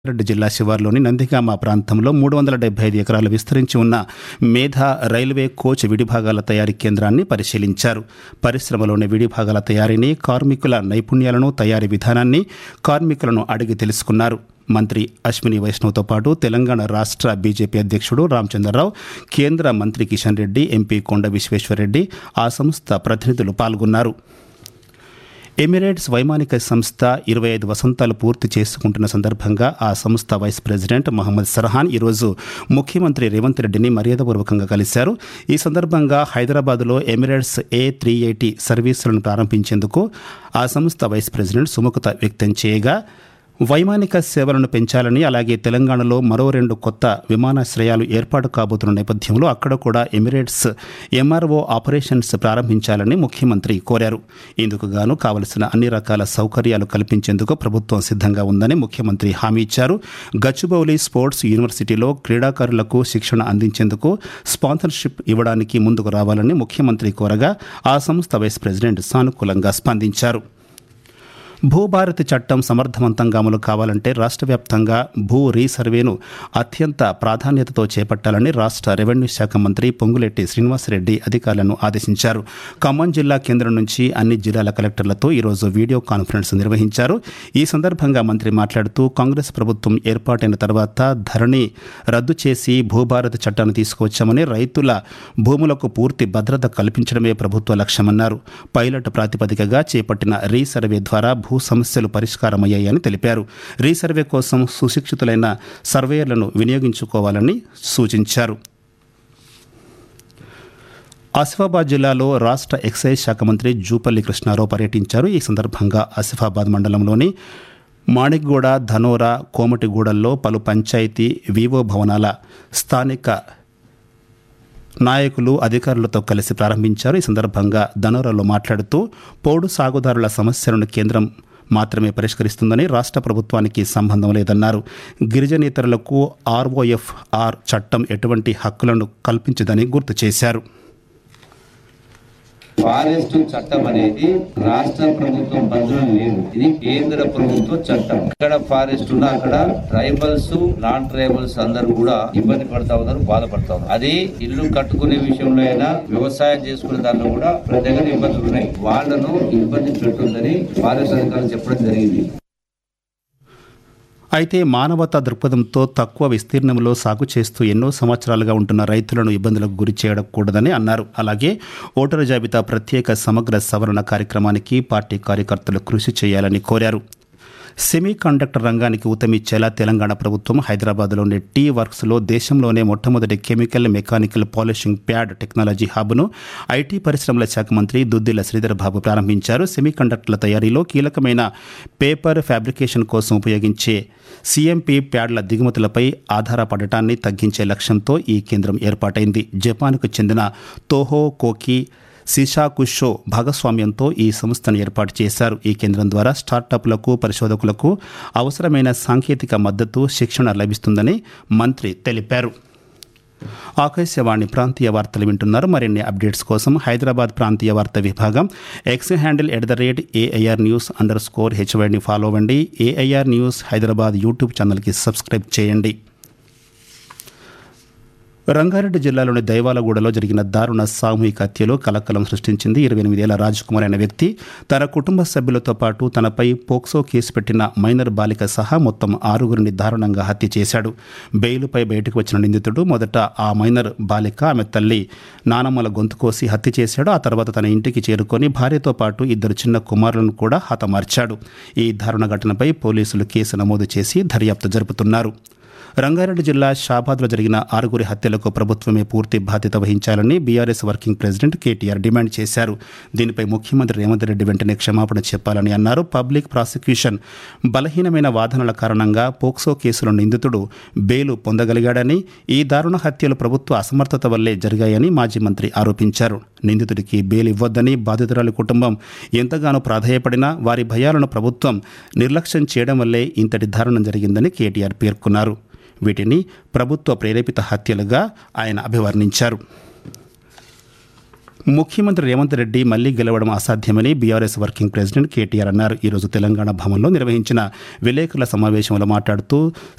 రెడ్డి జిల్లా శివార్లోని నందిగామ ప్రాంతంలో మూడు వందల డెబ్బై ఐదు ఎకరాలు విస్తరించి ఉన్న మేధా రైల్వే కోచ్ విడిభాగాల తయారీ కేంద్రాన్ని పరిశీలించారు పరిశ్రమలోని విడిభాగాల తయారీని కార్మికుల నైపుణ్యాలను తయారీ విధానాన్ని కార్మికులను అడిగి తెలుసుకున్నారు మంత్రి అశ్విని వైష్ణవ్తో పాటు తెలంగాణ రాష్ట్ర బీజేపీ అధ్యక్షుడు రామచంద్రరావు కేంద్ర మంత్రి కిషన్ రెడ్డి ఎంపీ కొండ విశ్వేశ్వరరెడ్డి ఆ సంస్థ ప్రతినిధులు పాల్గొన్నారు ఎమిరేట్స్ వైమానిక సంస్థ ఇరవై ఐదు వసంతాలు పూర్తి చేసుకుంటున్న సందర్భంగా ఆ సంస్థ వైస్ ప్రెసిడెంట్ మహమ్మద్ సర్హాన్ ఈరోజు ముఖ్యమంత్రి రేవంత్ రెడ్డిని మర్యాదపూర్వకంగా కలిశారు ఈ సందర్భంగా హైదరాబాద్లో ఎమిరేట్స్ ఏ త్రీ ఎయిటీ సర్వీసులను ప్రారంభించేందుకు ఆ సంస్థ వైస్ ప్రెసిడెంట్ సుముఖత వ్యక్తం చేయగా వైమానిక సేవలను పెంచాలని అలాగే తెలంగాణలో మరో రెండు కొత్త విమానాశ్రయాలు ఏర్పాటు కాబోతున్న నేపథ్యంలో అక్కడ కూడా ఎమిరేట్స్ ఎంఆర్ఓ ఆపరేషన్స్ ప్రారంభించాలని ముఖ్యమంత్రి కోరారు ఇందుకు గాను కావలసిన అన్ని రకాల సౌకర్యాలు కల్పించేందుకు ప్రభుత్వం సిద్ధంగా ఉందని ముఖ్యమంత్రి హామీ ఇచ్చారు గచ్చిబౌలి స్పోర్ట్స్ యూనివర్సిటీలో క్రీడాకారులకు శిక్షణ అందించేందుకు స్పాన్సర్షిప్ ఇవ్వడానికి ముందుకు రావాలని ముఖ్యమంత్రి కోరగా ఆ సంస్థ వైస్ ప్రెసిడెంట్ సానుకూలంగా స్పందించారు భూభారతి చట్టం సమర్థవంతంగా అమలు కావాలంటే రాష్ట్ర వ్యాప్తంగా భూ రీసర్వేను అత్యంత ప్రాధాన్యతతో చేపట్టాలని రాష్ట్ర రెవెన్యూ శాఖ మంత్రి పొంగులెట్టి శ్రీనివాసరెడ్డి అధికారులను ఆదేశించారు ఖమ్మం జిల్లా కేంద్రం నుంచి అన్ని జిల్లాల కలెక్టర్లతో ఈరోజు వీడియో కాన్ఫరెన్స్ నిర్వహించారు ఈ సందర్భంగా మంత్రి మాట్లాడుతూ కాంగ్రెస్ ప్రభుత్వం ఏర్పాటైన తర్వాత ధరణి రద్దు చేసి భూభారతి చట్టాన్ని తీసుకువచ్చామని రైతుల భూములకు పూర్తి భద్రత కల్పించడమే ప్రభుత్వ లక్ష్యమన్నారు పైలట్ ప్రాతిపదికగా చేపట్టిన రీసర్వే ద్వారా భూ సమస్యలు పరిష్కారమయ్యాయని తెలిపారు రీసర్వే కోసం సుశిక్షితులైన సర్వేయర్లను వినియోగించుకోవాలని సూచించారు ఆసిఫాబాద్ జిల్లాలో రాష్ట్ర ఎక్సైజ్ శాఖ మంత్రి జూపల్లి కృష్ణారావు పర్యటించారు ఈ సందర్భంగా ఆసిఫాబాద్ మండలంలోని మాణిక్గూడ ధనోరా కోమటిగూడల్లో పలు పంచాయతీ వివో భవనాల స్థానిక నాయకులు అధికారులతో కలిసి ప్రారంభించారు ఈ సందర్భంగా ధనోరాలో మాట్లాడుతూ పౌడు సాగుదారుల సమస్యలను కేంద్రం మాత్రమే పరిష్కరిస్తుందని రాష్ట్ర ప్రభుత్వానికి సంబంధం లేదన్నారు గిరిజనేతరులకు ఆర్ఓఎఫ్ ఆర్ చట్టం ఎటువంటి హక్కులను కల్పించదని గుర్తు చేశారు ఫారెస్ట్ చట్టం అనేది రాష్ట్ర ప్రభుత్వం పరిధిలో లేదు ఇది కేంద్ర ప్రభుత్వ చట్టం ఎక్కడ ఫారెస్ట్ ఉన్నా అక్కడ ట్రైబల్స్ నాన్ ట్రైబల్స్ అందరూ కూడా ఇబ్బంది పడతా ఉన్నారు బాధపడతా ఉన్నారు అది ఇల్లు కట్టుకునే విషయంలో అయినా వ్యవసాయం చేసుకునే దాంట్లో కూడా ప్రతి దగ్గర ఇబ్బందులు ఉన్నాయి వాళ్ళను ఇబ్బంది పెట్టుందని ఫారెస్ట్ అధికారులు చెప్పడం జరిగింది అయితే మానవతా దృక్పథంతో తక్కువ విస్తీర్ణంలో సాగు చేస్తూ ఎన్నో సంవత్సరాలుగా ఉంటున్న రైతులను ఇబ్బందులకు గురి చేయకూడదని అన్నారు అలాగే ఓటరు జాబితా ప్రత్యేక సమగ్ర సవరణ కార్యక్రమానికి పార్టీ కార్యకర్తలు కృషి చేయాలని కోరారు సెమీ కండక్టర్ రంగానికి ఊతమిచ్చేలా తెలంగాణ ప్రభుత్వం హైదరాబాద్లోని టీ వర్క్స్లో దేశంలోనే మొట్టమొదటి chemical mechanical polishing pad technology హబ్ను ఐటీ పరిశ్రమల శాఖ మంత్రి దుద్దిల శ్రీధర్ బాబు ప్రారంభించారు సెమీ కండక్టర్ల తయారీలో కీలకమైన పేపర్ ఫ్యాబ్రికేషన్ కోసం ఉపయోగించే సిఎంపి ప్యాడ్ల దిగుమతులపై ఆధారపడటాన్ని తగ్గించే లక్ష్యంతో ఈ కేంద్రం ఏర్పాటైంది జపాన్కు చెందిన తోహో కోకి సిషాకుషో భాగస్వామ్యంతో ఈ సంస్థను ఏర్పాటు చేశారు ఈ కేంద్రం ద్వారా స్టార్టప్లకు పరిశోధకులకు అవసరమైన సాంకేతిక మద్దతు శిక్షణ లభిస్తుందని మంత్రి తెలిపారు ఆకాశవాణి ప్రాంతీయ వార్తలు వింటున్నారు మరిన్ని అప్డేట్స్ కోసం హైదరాబాద్ ప్రాంతీయ వార్త విభాగం X handle at the rate AIR news under score హెచ్వైని ఫాలో అవ్వండి ఏఐఆర్ న్యూస్ హైదరాబాద్ యూట్యూబ్ ఛానల్కి సబ్స్క్రైబ్ చేయండి రంగారెడ్డి జిల్లాలోని దైవాలగూడలో జరిగిన దారుణ సామూహిక హత్యలో కలకలం సృష్టించింది ఇరవై ఎనిమిదేళ్ల రాజ్కుమార్ అనే వ్యక్తి తన కుటుంబ సభ్యులతో పాటు తనపై పోక్సో కేసు పెట్టిన మైనర్ బాలిక సహా మొత్తం ఆరుగురిని దారుణంగా హత్య చేశాడు బెయిలుపై బయటకు వచ్చిన నిందితుడు మొదట ఆ మైనర్ బాలిక ఆమె తల్లి నానమ్మల గొంతు కోసి హత్య చేశాడు ఆ తర్వాత తన ఇంటికి చేరుకొని భార్యతో పాటు ఇద్దరు చిన్న కుమారులను కూడా హతమార్చాడు ఈ దారుణ ఘటనపై పోలీసులు కేసు నమోదు చేసి దర్యాప్తు జరుపుతున్నారు రంగారెడ్డి జిల్లా షాబాద్లో జరిగిన ఆరుగురి హత్యలకు ప్రభుత్వమే పూర్తి బాధ్యత వహించాలని BRS working president KTR demand చేశారు దీనిపై ముఖ్యమంత్రి రేవంత్ రెడ్డి వెంటనే క్షమాపణ చెప్పాలని అన్నారు పబ్లిక్ ప్రాసిక్యూషన్ బలహీనమైన వాదనల కారణంగా పోక్సో కేసులో నిందితుడు బెయిలు పొందగలిగాడని ఈ దారుణ హత్యలు ప్రభుత్వ అసమర్థత వల్లే జరిగాయని మాజీ మంత్రి ఆరోపించారు నిందితుడికి బెయిల్ ఇవ్వొద్దని బాధితురాలి కుటుంబం ఎంతగానో ప్రాధాయపడినా వారి భయాలను ప్రభుత్వం నిర్లక్ష్యం చేయడం వల్లే ఇంతటి దారుణం జరిగిందని కేటీఆర్ పేర్కొన్నారు వీటిని ప్రభుత్వ ప్రేరేపిత హత్యలుగా ఆయన అభివర్ణించారు ముఖ్యమంత్రి రేవంత్ రెడ్డి మళ్లీ గెలవడం అసాధ్యమని బీఆర్ఎస్ వర్కింగ్ ప్రెసిడెంట్ కేటీఆర్ అన్నారు ఈరోజు తెలంగాణ భవన్లో నిర్వహించిన విలేకరుల సమావేశంలో మాట్లాడుతూ